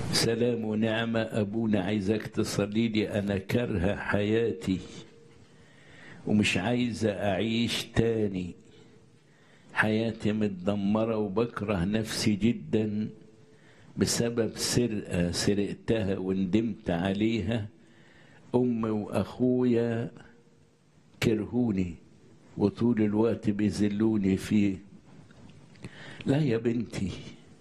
سلام ونعمة أبونا عايزك تصلي لي أنا كارهة حياتي ومش عايزة أعيش تاني حياتي متدمرة وبكره نفسي جدا بسبب سرقة سرقتها وندمت عليها أمي وأخويا كرهوني وطول الوقت بيذلوني فيه لا يا بنتي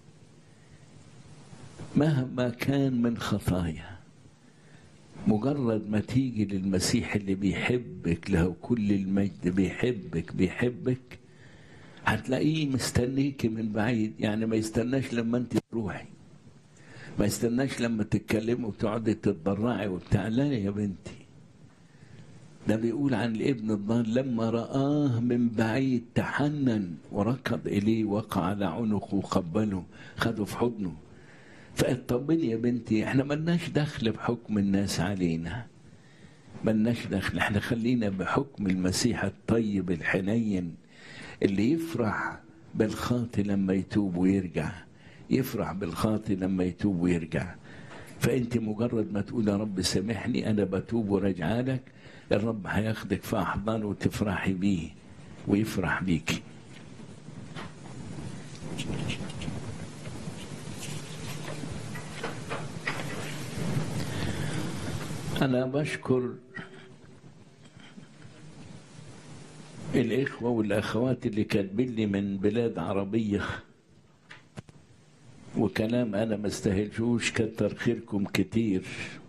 مهما كان من خطايا مجرد ما تيجي للمسيح اللي بيحبك له كل المجد بيحبك بيحبك هتلاقيه مستنيك من بعيد يعني ما يستناش لما انت تروحي ما يستناش لما تتكلمي وتقعدي تتضرعي وبتاع لا يا بنتي ده بيقول عن الابن الضال لما رآه من بعيد تحنن وركض إليه وقع على عنقه وقبله خده في حضنه فاطمني يا بنتي احنا ملناش دخل بحكم الناس علينا ملناش دخل احنا خلينا بحكم المسيح الطيب الحنين اللي يفرح بالخاطي لما يتوب ويرجع يفرح بالخاطي لما يتوب ويرجع فانت مجرد ما تقول يا رب سامحني انا بتوب وراجع لك الرب هياخدك في احضانه وتفرحي بيه ويفرح بيكي أنا بشكر الإخوة والأخوات اللي كاتبين لي من بلاد عربية وكلام أنا ما استاهلشوش كتر خيركم كتير